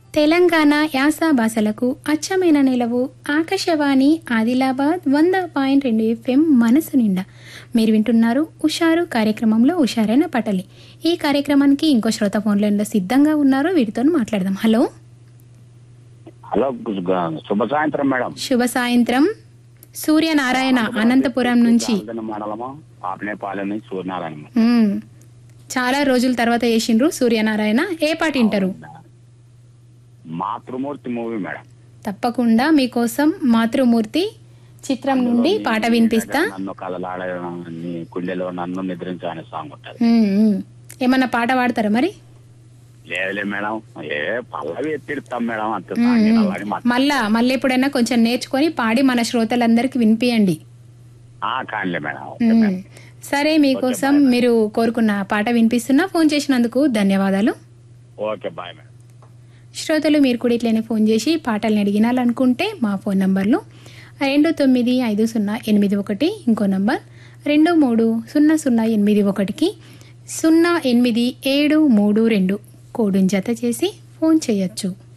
తెలంగాణ యాస భాషలకు అచ్చమైన నిలవు ఆకాశవాణి ఆదిలాబాద్ వంద పాయింట్ రెండు ఎఫ్ఎం మనసు నిండా మీరు వింటున్నారు ఉషారు కార్యక్రమంలో ఉషారైన పటలి ఈ కార్యక్రమానికి ఇంకో శ్రోత ఫోన్ లైన్లో సిద్ధంగా ఉన్నారు వీరితో మాట్లాడదాం హలో హలో గు- గు- శుభ సాయంత్రం మేడం శుభ సాయంత్రం సూర్యనారాయణ అనంతపురం నుంచి ఆందన మండలము పాపనేపాలెం నుంచి సూర్యనారాయణ మ్మ్. చాలా రోజుల తర్వాత వేసిండ్రు సూర్యనారాయణ ఏ పాట వింటారు మాతృమూర్తి మూవీ మేడం తప్పకుండా మీకోసం మాతృమూర్తి చిత్రం నుండి పాట వినిపిస్తా నన్ను కలలాడ నీ గుండెలో నన్ను నిద్రించు అనే సాంగ్ ఉంటది మ్మ్, మ్మ్. ఏమన్నా పాట పాడతారా మరి లేదులే మేడం ఏ పల్లవి ఎత్తిడతాం మేడం అంత సాంగ్ వినాలని మా- మళ్ళా మళ్ళీ ఎప్పుడైనా కొంచెం నేర్చుకొని పాడి మన శ్రోతలందరికీ వినిపియండి ఆ కానిలే మేడం ఓకే మ్మ్. మేడం. సరే మీకోసం మీరు కోరుకున్న పాట వినిపిస్తున్నా ఫోన్ చేసినందుకు ధన్యవాదాలు ఓకే బాయ్ మేడం శ్రోతలు మీరు కూడా ఇట్లనే ఫోన్ చేసి పాటల్ని అడిగినాలనుకుంటే మా ఫోన్ నంబర్లు రెండు తొమ్మిది ఐదు సున్నా ఎనిమిది ఒకటి ఇంకో నంబర్ రెండు మూడు సున్నా సున్నా ఎనిమిది ఒకటికి సున్నా ఎనిమిది ఏడు మూడు రెండు కోడుని జత చేసి ఫోన్ చేయొచ్చు